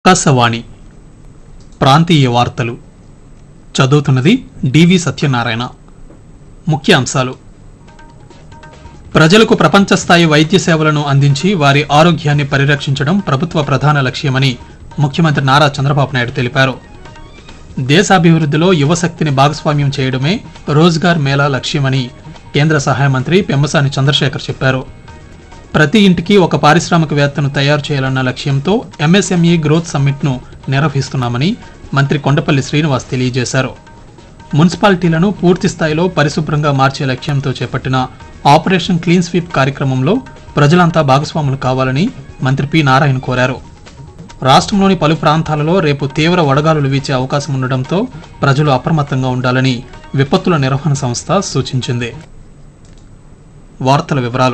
ఆకాశవాణి ప్రాంతీయ వార్తలు చదువుతున్నది డివి సత్యనారాయణ ముఖ్య అంశాలు ప్రజలకు ప్రపంచ స్థాయి వైద్య సేవలను అందించి వారి ఆరోగ్యాన్ని పరిరక్షించడం ప్రభుత్వ ప్రధాన లక్ష్యమని ముఖ్యమంత్రి నారా చంద్రబాబు నాయుడు తెలిపారు దేశాభివృద్ధిలో యువశక్తిని భాగస్వామ్యం చేయడమే రోజ్గార్ మేళా లక్ష్యమని కేంద్ర సహాయ మంత్రి పెమ్మసాని చంద్రశేఖర్ చెప్పారు ప్రతి ఇంటికి ఒక పారిశ్రామికవేత్తను తయారు చేయాలన్న లక్ష్యంతో ఎంఎస్ఎంఈ గ్రోత్ సమ్మిట్ను నిర్వహిస్తున్నామని మంత్రి కొండపల్లి శ్రీనివాస్ తెలియజేశారు మున్సిపాలిటీలను పూర్తి స్థాయిలో పరిశుభ్రంగా మార్చే లక్ష్యంతో చేపట్టిన ఆపరేషన్ క్లీన్ స్వీప్ కార్యక్రమంలో ప్రజలంతా భాగస్వాములు కావాలని మంత్రి పి నారాయణ కోరారు రాష్ట్రంలోని పలు ప్రాంతాలలో రేపు తీవ్ర వడగాలులు వీచే అవకాశం ఉండడంతో ప్రజలు అప్రమత్తంగా ఉండాలని విపత్తుల నిర్వహణ సంస్థ సూచించింది వార్తల వివరాలు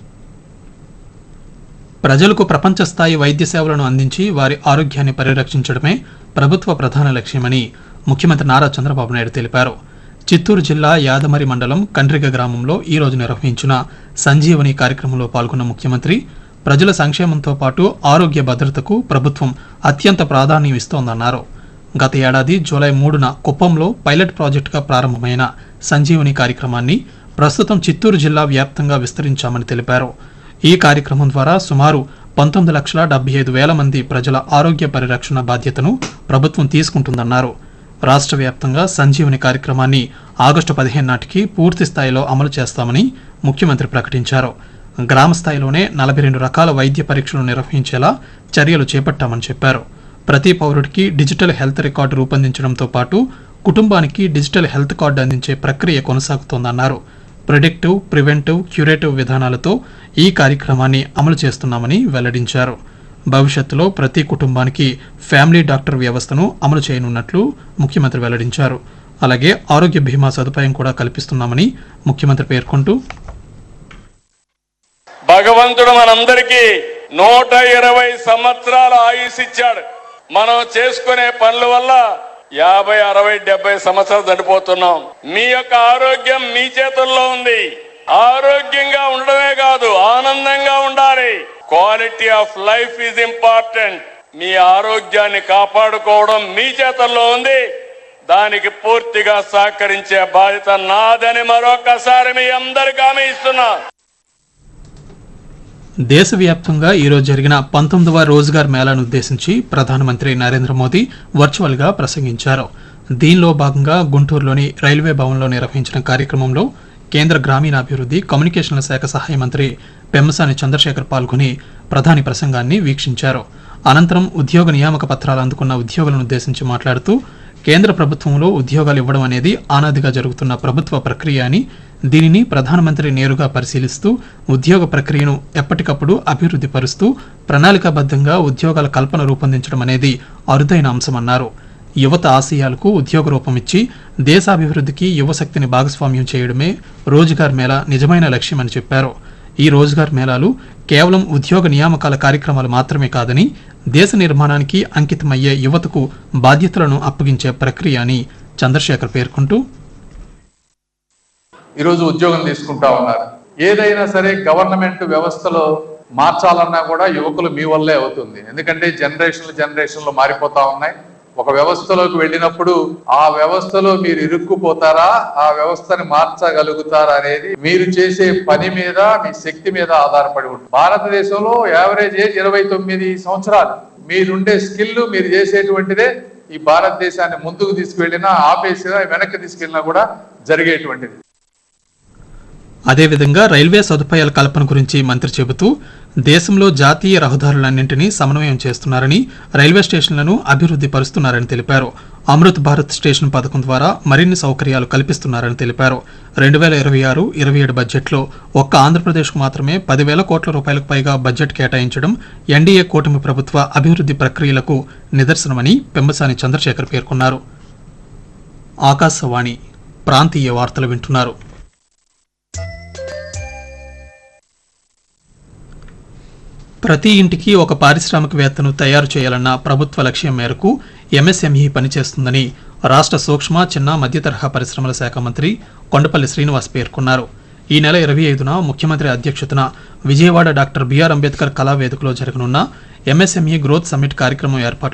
ప్రజలకు ప్రపంచ స్థాయి వైద్య సేవలను అందించి వారి ఆరోగ్యాన్ని పరిరక్షించడమే ప్రభుత్వ ప్రధాన లక్ష్యమని ముఖ్యమంత్రి నారా చంద్రబాబు నాయుడు తెలిపారు చిత్తూరు జిల్లా యాదమరి మండలం కండ్రిగ గ్రామంలో ఈ రోజు నిర్వహించిన సంజీవని కార్యక్రమంలో పాల్గొన్న ముఖ్యమంత్రి ప్రజల సంక్షేమంతో పాటు ఆరోగ్య భద్రతకు ప్రభుత్వం అత్యంత ప్రాధాన్యం ఇస్తోందన్నారు గత ఏడాది జూలై మూడున కుప్పంలో పైలట్ ప్రాజెక్టుగా ప్రారంభమైన సంజీవని కార్యక్రమాన్ని ప్రస్తుతం చిత్తూరు జిల్లా వ్యాప్తంగా విస్తరించామని తెలిపారు ఈ కార్యక్రమం ద్వారా సుమారు పంతొమ్మిది లక్షల డెబ్బై ఐదు వేల మంది ప్రజల ఆరోగ్య పరిరక్షణ బాధ్యతను ప్రభుత్వం తీసుకుంటుందన్నారు రాష్ట్ర వ్యాప్తంగా సంజీవని కార్యక్రమాన్ని ఆగస్టు పదిహేను నాటికి పూర్తి స్థాయిలో అమలు చేస్తామని ముఖ్యమంత్రి ప్రకటించారు గ్రామ స్థాయిలోనే నలభై రెండు రకాల వైద్య పరీక్షలు నిర్వహించేలా చర్యలు చేపట్టామని చెప్పారు ప్రతి పౌరుడికి డిజిటల్ హెల్త్ రికార్డు రూపొందించడంతో పాటు కుటుంబానికి డిజిటల్ హెల్త్ కార్డు అందించే ప్రక్రియ కొనసాగుతోందన్నారు ప్రిడిక్టివ్ ప్రివెంటివ్ క్యూరేటివ్ విధానాలతో ఈ కార్యక్రమాన్ని అమలు చేస్తున్నామని వెల్లడించారు భవిష్యత్తులో ప్రతి కుటుంబానికి ఫ్యామిలీ డాక్టర్ వ్యవస్థను అమలు చేయనున్నట్లు ముఖ్యమంత్రి వెల్లడించారు అలాగే ఆరోగ్య బీమా సదుపాయం కూడా కల్పిస్తున్నామని ముఖ్యమంత్రి పేర్కొంటూ భగవంతుడు మనందరికీ నూట ఇరవై సంవత్సరాల ఆయుష్ ఇచ్చాడు మనం చేసుకునే పనుల వల్ల యాభై అరవై డెబ్బై సంవత్సరాలు చనిపోతున్నాం మీ యొక్క ఆరోగ్యం మీ చేతుల్లో ఉంది ఆరోగ్యంగా ఉండడమే కాదు ఆనందంగా ఉండాలి quality of life is important మీ ఆరోగ్యాన్ని కాపాడుకోవడం మీ చేతుల్లో ఉంది దానికి పూర్తిగా సహకరించే బాధ్యత నాదని మరొకసారి మీ అందరికీ హామీ ఇస్తున్నా దేశవ్యాప్తంగా ఈరోజు జరిగిన పంతొమ్మిదవ రోజ్గార్ మేళాను ఉద్దేశించి ప్రధానమంత్రి నరేంద్ర మోదీ వర్చువల్గా ప్రసంగించారు దీనిలో భాగంగా గుంటూరులోని రైల్వే భవన్లో నిర్వహించిన కార్యక్రమంలో కేంద్ర గ్రామీణాభివృద్ధి కమ్యూనికేషన్ల శాఖ సహాయ మంత్రి పెమ్మసాని చంద్రశేఖర్ పాల్గొని ప్రధాని ప్రసంగాన్ని వీక్షించారు అనంతరం ఉద్యోగ నియామక పత్రాలు అందుకున్న ఉద్యోగులను ఉద్దేశించి మాట్లాడుతూ కేంద్ర ప్రభుత్వంలో ఉద్యోగాలు ఇవ్వడం అనేది ఆనాదిగా జరుగుతున్న ప్రభుత్వ ప్రక్రియ అని దీనిని ప్రధానమంత్రి నేరుగా పరిశీలిస్తూ ఉద్యోగ ప్రక్రియను ఎప్పటికప్పుడు అభివృద్ధి పరుస్తూ ప్రణాళికాబద్ధంగా ఉద్యోగాల కల్పన రూపొందించడం అనేది అరుదైన అంశమన్నారు యువత ఆశయాలకు ఉద్యోగ రూపం ఇచ్చి దేశాభివృద్ధికి యువశక్తిని భాగస్వామ్యం చేయడమే రోజ్గార్ మేళా నిజమైన లక్ష్యమని చెప్పారు ఈ రోజ్గార్ మేళాలు కేవలం ఉద్యోగ నియామకాల కార్యక్రమాలు మాత్రమే కాదని దేశ నిర్మాణానికి అంకితమయ్యే యువతకు బాధ్యతలను అప్పగించే ప్రక్రియ అని చంద్రశేఖర్ పేర్కొంటూ ఈరోజు ఉద్యోగం తీసుకుంటా ఉన్నారు ఏదైనా సరే గవర్నమెంట్ వ్యవస్థలో మార్చాలన్నా కూడా యువకులు మీ వల్లే అవుతుంది ఎందుకంటే జనరేషన్లు జనరేషన్లు మారిపోతా ఉన్నాయి ఒక వ్యవస్థలోకి వెళ్ళినప్పుడు ఆ వ్యవస్థలో మీరు ఇరుక్కుపోతారా ఆ వ్యవస్థని మార్చగలుగుతారా అనేది మీరు చేసే పని మీద మీ శక్తి మీద ఆధారపడి ఉంటుంది భారతదేశంలో యావరేజ్ ఏజ్ ఇరవై తొమ్మిది సంవత్సరాలు మీరుండే స్కిల్ మీరు చేసేటువంటిదే ఈ భారతదేశాన్ని ముందుకు తీసుకువెళ్ళినా ఆపేసినా వెనక్కి తీసుకెళ్ళినా కూడా జరిగేటువంటిది అదేవిధంగా రైల్వే సదుపాయాల కల్పన గురించి మంత్రి చెబుతూ దేశంలో జాతీయ రహదారులన్నింటినీ సమన్వయం చేస్తున్నారని రైల్వే స్టేషన్లను అభివృద్ధి పరుస్తున్నారని తెలిపారు అమృత్ భారత్ స్టేషన్ పథకం ద్వారా మరిన్ని సౌకర్యాలు కల్పిస్తున్నారని తెలిపారు రెండు వేల ఇరవై ఆరు ఇరవై ఏడు బడ్జెట్లో ఒక్క ఆంధ్రప్రదేశ్కు మాత్రమే పదివేల కోట్ల రూపాయలకు పైగా బడ్జెట్ కేటాయించడం ఎన్డీఏ కూటమి ప్రభుత్వ అభివృద్ధి ప్రక్రియలకు నిదర్శనమని పెమ్మసాని చంద్రశేఖర్ పేర్కొన్నారు ఆకాశవాణి ప్రాంతీయ వార్తలు వింటున్నారు ప్రతి ఇంటికి ఒక పారిశ్రామికవేత్తను తయారు చేయాలన్న ప్రభుత్వ లక్ష్యం మేరకు ఎంఎస్ఎంఈ పనిచేస్తుందని రాష్ట్ర సూక్ష్మ చిన్న మధ్యతరహా పరిశ్రమల శాఖ మంత్రి కొండపల్లి శ్రీనివాస్ పేర్కొన్నారు ఈ నెల ఇరవై ఐదున ముఖ్యమంత్రి అధ్యక్షతన విజయవాడ డాక్టర్ బిఆర్ అంబేద్కర్ కళావేదికలో జరగనున్న ఎంఎస్ఎంఈ గ్రోత్ సమ్మిట్ కార్యక్రమం ఏర్పాట్లు